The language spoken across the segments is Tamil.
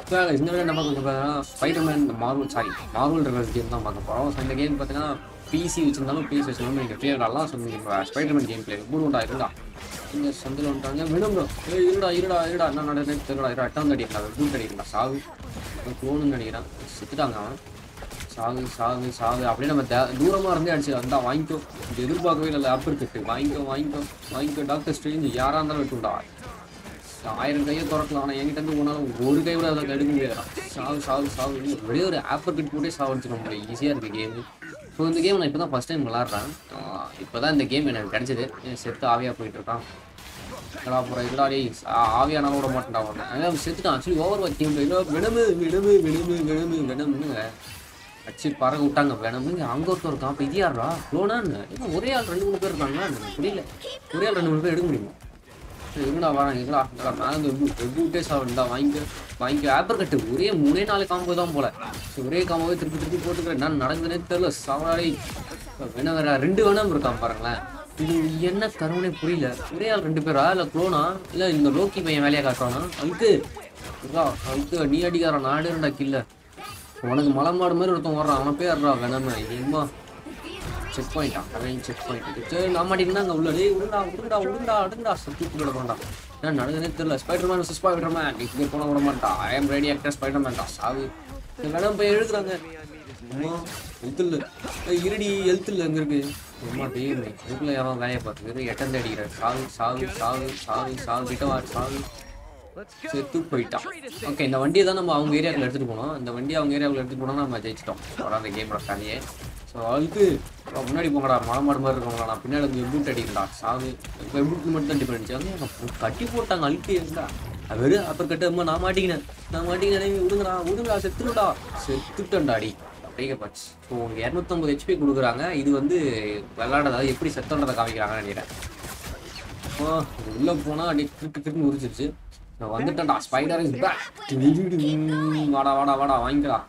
இப்போ இந்த விட நம்ம கொஞ்சம் பார்த்தீங்கன்னா Spiderman Marvel sorry Marvel Rivals game தான் பார்க்க போகிறோம் ஸோ இந்த கேம் பார்த்தீங்கன்னா பிசி வச்சிருந்தாலும் பிசி வச்சிருந்தாலும் நீங்கள் ஃப்ரீயாக விளாட்லாம் ஸோ நீங்கள் ஸ்பைடர்மேன் கேம் பிளே மூணுண்டா இருந்தா இந்த சந்தில் வந்துட்டாங்க விடும் bro. ஏய் இருடா இருடா இருடா என்ன நடக்குது தெரியல இருடா எட்டாம் அடிக்கலாம் பூட் அடிக்கலாம் சாவு க்ளோனுன்னு நினைக்கிறேன் செத்துட்டாங்க அவன் சாகு சாகு சாகு அப்படியே நம்ம தே- தூரமா இருந்தே அடிச்சு வந்தா வாங்கிக்கோ இது எதிர்பார்க்கவே இல்லை ஆப் இருக்கு வாங்கிக்கோ வாங்கிக்கோ வாங்கிக்கோ டாக்டர் ஸ்ட்ரேஞ்ச் யாரா இருந்தாலும் வெட்டுண்டா ஆயிரம் கையை திறக்கலாம் ஆனால் என்கிட்ட இருந்து போனாலும் ஒரு கை கூட அதில் எடுக்க முடியாது சாவு சாவு சாவு இன்னும் ஒரே ஒரு ஆப்பர் கிட் போட்டே சாவடிச்சிட முடியும் ஈஸியாக இருக்குது கேமு ஸோ இந்த கேம் நான் இப்போ தான் ஃபஸ்ட் டைம் விளாட்றேன் இப்போ தான் இந்த கேம் எனக்கு கிடச்சிது செத்து ஆவியாக போயிட்டு இருக்கான் என்னடா அப்புறம் இல்லடா டேய் ஆ- ஆவியானால விட மாட்டேன்டா உடனே அதான் செத்துட்டான் ஆக்சுவலி ஓவர் வாட்ச் கேம் விடமு விடமு விடமு விடமு விடமுன்னு அடிச்சு பறக்க விட்டாங்க வேணும்னு அங்கே ஒருத்தர் இருக்கான் இப்போ இது யாரா க்ளோனான்னு ஏன்னா ஒரே ஆள் ரெண்டு மூணு பேர் இருக்காங்க எனக்கு புரியல ஒரே ஆள் ரெண்டு மூணு பேர் எடுக்க முடியுமா சரி, இருடா வரேன் இருடா இருடா மேலே வந்து வெப் விட்டே சாப்பிடுடா வாங்கிக்க வாங்கிக்க ஆப்பர் கட்டு ஒரே மூணே நாலு காம்போ தான் போல சரி, ஒரே காம்போவே திருப்பி திருப்பி போட்டுக்கிறேன் என்ன நடக்குதுன்னே தெரியல சவாரி வேணா வேற ரெண்டு வேணாம் இருக்கான் பாருங்களேன் இது என்ன கருவனே புரியல ஒரே ஆள் ரெண்டு பேரா இல்லை க்ளோனா இல்லை இந்த லோக்கி பையன் வேலையை காட்டுறானா அதுக்கு அதுக்கு நீ அடிக்காரன் நாடு ரெண்டா கில்ல உனக்கு மலை மாடு மாதிரி ஒருத்தன் வர்றான் அவன் பேர்றா வேணாம எம்மா செக் பாயிண்டான் அவன் செக் பாயிண்ட் சரி நான் மாட்டேங்கன்னா அங்கே உள்ள டேய் விடுடா விடுடா விடுடா அடுங்கடா சத்தி கூட போண்டா என்ன நடக்குதுன்னே தெரியல ஸ்பைடர் மேன் ஸ்பைடர் மேன் இங்கே போன விட மாட்டான் I am ready actor Spiderman தான் சாவு இந்த வேணாம் போய் எழுதுறாங்க அம்மா ஹெல்த் இல்லை இருடி ஹெல்த் இல்லை அங்கே இருக்கு அம்மா டேய் இதுக்குள்ள யாரும் வேலையை பார்த்துக்கு எட்டம் அடிக்கிறேன் சாவு சாவு சாவு சாவு சாவு கிட்ட வா சாவு செத்து போயிட்டான் ஓகே இந்த வண்டியை தான் நம்ம அவங்க ஏரியாவுக்கு எடுத்துகிட்டு போனோம் இந்த வண்டியை அவங்க ஏரியாவுக்கு எடுத்துகிட்டு போனால் நம்ம ஜெயிச்சிட்டோம் அவ்வளோ அந்த கேமோட கதையே ஸோ அதுக்கு அப்புறம் முன்னாடி போங்கடா மலை மாடு மாதிரி இருக்கவங்களா நான் பின்னாடி வந்து வெப்பூட் அடிக்கடா சாவு வெப்பூட் மட்டும் தான் டிபெண்ட் ஆச்சு அங்கே கட்டி போட்டாங்க அழுக்கி இருந்தா அது வெறும் அப்புறம் கட்டு அம்மா நான் மாட்டிக்கினேன் நான் மாட்டிக்கினேன் விடுங்கடா விடுங்கடா செத்துடா செத்துட்டேன்டாடி அப்படியே போச்சு ஸோ உங்களுக்கு இரநூத்தம்பது ஹெச்பி கொடுக்குறாங்க இது வந்து விளாடுறதா எப்படி செத்தோன்றதை காமிக்கிறாங்கன்னு நினைக்கிறேன் அப்பா, உள்ள போனா அப்படியே கிட்டு கிட்டுன்னு உரிச்சிருச்சு நான் வந்துட்டேன்டா ஸ்பைடர் இஸ் பேக் வாடா வாடா வாடா வாங்கிக்கடா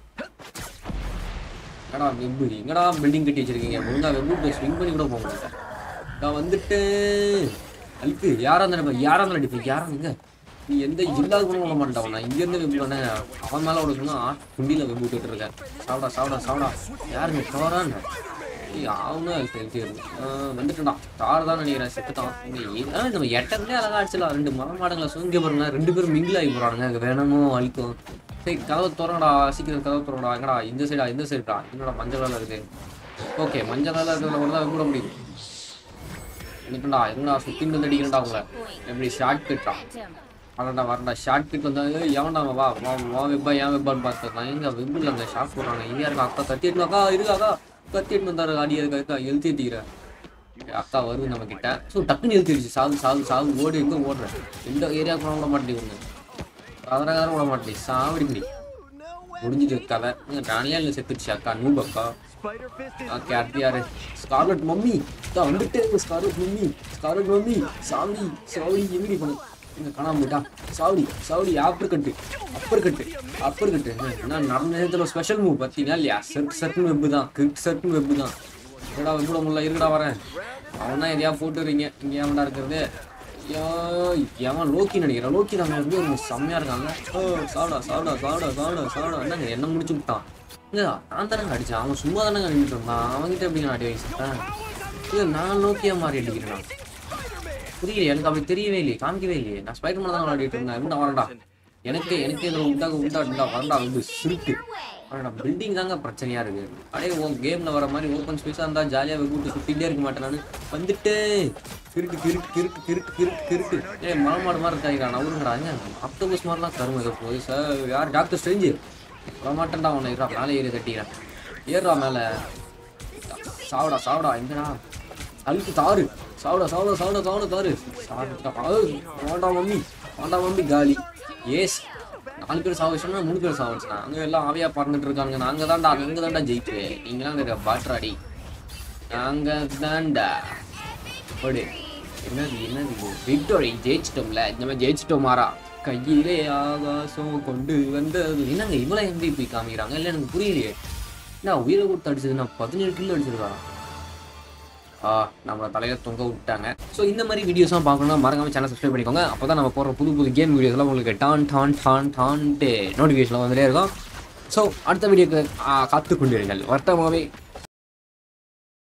என்னடா வெப்பு எங்கடா பில்டிங் கட்டி வச்சிருக்கீங்க ஒழுங்கா வெப்பு ஸ்விங் பண்ணி கூட போக முடியல நான் வந்துட்டேன் அழுக்கு யாரா இருந்தா யாரா இருந்தா அடிப்பேன் யாரா இங்க நீ எந்த இல்லாத கூட விட மாட்டான் நான் இங்க இருந்து வெப்பு தானே அவன் மேல விட சொன்னா குண்டியில வெப்பு விட்டுட்டு இருக்கேன் சாப்பிடா சாப்பிடா சாப்பிடா யாருங்க டோரான்னு அவனும் தெரிஞ்சு வந்துட்டுடா தார் தான் நினைக்கிறேன் செத்துட்டான் இங்க ஏ- ஆ, நம்ம எட்டத்துலேயே அழகா அடிச்சலாம் ரெண்டு மரம் மாடுங்களை சுங்க பாருங்க ரெண்டு பேரும் மிங்கில் ஆகி போறானுங்க அங்கே வேணுமோ அழிக்கும் சரி கதவை திறங்கடா சீக்கிரம் கதவை திறங்கடா எங்கடா இந்த சைடா இந்த சைடா என்னடா மஞ்சள் வேலை இருக்கு ஓகே மஞ்சள் வேலை இருக்கிறதுல கூட தான் கூட முடியும் என்னடா என்னடா சுத்தின்னு வந்து அடிக்கிறேன்டா உங்களை எப்படி ஷார்ட் கட்டா வரண்டா வரண்டா ஷார்ட் கிட் வந்தா ஏய், எவன்டா அவன்? வா வா வா வெப்பா ஏன் வெப்பான்னு பார்த்துருக்கான் எங்க வெப்பில் அந்த ஷார்ட் போடுறாங்க இங்கே இருக்கா அக்கா கத்தி எடுத்து அக்கா இருக்கா அக்கா கத்தி எடுத்து வந்தாரு அடி அதுக்கு அக்கா எழுத்தி ஏற்றிக்கிறேன் அக்கா வருது நம்ம கிட்ட ஸோ டக்குன்னு எழுத்திருச்சு சாகு சாகு சாகு ஓடி எங்கே ஓடுறேன் எந்த ஏரியாவுக்கு போன விட மாட்டேங்குது அதனால விட மாட்டேன் சாவடி முடி முடிஞ்சிட்டு கதை ராணியா இல்லை செத்துச்சு அக்கா நூப் அக்கா ஓகே அடுத்து யாரு ஸ்கார்லட் மம்மி தான் வந்துட்டே இருக்கு ஸ்கார்லட் மம்மி ஸ்கார்லட் மம்மி சாவடி சாவடி எங்கடி பண்ணு எங்க காணாம போயிட்டா சாவடி சாவடி அப்பர் கட்டு அப்பர் கட்டு அப்பர் கட்டு என்ன நடந்த நேரத்தில் ஸ்பெஷல் மூவ் பார்த்தீங்கன்னா இல்லையா சர்ட் சர்ட்னு வெப்பு தான் கிரிக் சர்ட்னு வெப்பு தான் என்னடா வெப்புட முடியல இருக்கடா வரேன் அவன் தான் எதையா போட்டுறீங்க இங்கே எவன்டா இருக்கிறது ஐயோ எவன் லோக்கி நினைக்கிறேன் லோக்கி தான் வந்து ஒரு செம்மையா இருக்காங்க ஓ சாப்பிடா சாப்பிடா சாப்பிடா சாப்பிடா சாப்பிடா என்னங்க என்ன முடிச்சு விட்டான் இல்ல நான் தானங்க அடிச்சேன் அவன் சும்மா தானே அடிக்கிட்டு இருந்தான் அவன்கிட்ட எப்படி நான் அடி வாங்கிட்டேன் இல்ல நான் நோக்கியா மாதிரி அடிக்கிறேன் புரியல எனக்கு அப்படி தெரியவே இல்லையே காமிக்கவே இல்லையே நான் ஸ்பைடர் மேன் தான் விளையாடிட்டு இருந்தேன் என்ன வரண்டா எனக்கு எனக்கு இதில் உண்டாக உண்டா உண்டா வரண்டா வந்து சிரிக்கு வரண்டா பில்டிங் தாங்க பிரச்சனையா இருக்கு அப்படியே உன் கேம்ல வர மாதிரி ஓப்பன் ஸ்பேஸாக இருந்தா ஜாலியாக விட்டு சுத்திட்டே இருக்க மாட்டேன் நான் வந்துட்டு கிறுக்கு கிறுக்கு கிறுக்கு கிறுக்கு கிறுக்கு கிறுக்கு ஏ மலை மாடு மாதிரி இருக்காங்க நான் அவருங்கடாங்க ஆக்டோபஸ் மாதிரிலாம் கரும்பு இதை போய் சார் யார் டாக்டர் ஸ்ட்ரெஞ்சு வர மாட்டேன்டா உன்னை இருடா மேலே ஏறி தட்டிக்கிறேன் ஏறுறா மேலே சாவடா சாவடா எங்கடா அழுக்கு தாரு சாவடா சாவடா சாவடா சாவடா தாரு சாப்பிட்டா வேண்டாம் மம்மி வேண்டாம் மம்மி காலி ஏஸ் நாலு பேர் சாவச்சுனா மூணு பேர் சாவச்சுனா அங்கே எல்லாம் ஆவியா பறந்துட்டு இருக்காங்க நாங்க தான்டா அங்க தான்டா ஜெயிக்குவேன் நீங்களாம் இருக்க பாட்ராடி நாங்க தான்டா போடு என்னது என்னது விக்டோரி ஜெயிச்சிட்டோம்ல இந்த மாதிரி ஜெயிச்சிட்டோம் மாறா கையிலே ஆகாசம் கொண்டு வந்தது என்னங்க இவ்வளோ எம்பிபி காமிக்கிறாங்க இல்லை எனக்கு புரியலையே என்ன உயிரை கொடுத்து அடிச்சது நான் பதினேழு கிலோ அடிச்சிருக்காராம் ஆ, நம்மளை தலையில் தொங்க விட்டாங்க ஸோ இந்த மாதிரி வீடியோஸ்லாம் பார்க்கணும்னா மறக்காம சேனல் சப்ஸ்கிரைப் பண்ணிக்கோங்க அப்போ தான் நம்ம போடுற புது புது கேம் வீடியோஸ்லாம் உங்களுக்கு டான் டான் டான் டான்ட்டு நோட்டிஃபிகேஷன் வந்துட்டே இருக்கும் ஸோ அடுத்த வீடியோக்கு காத்து கொண்டிருங்கள் வர்த்தமாகவே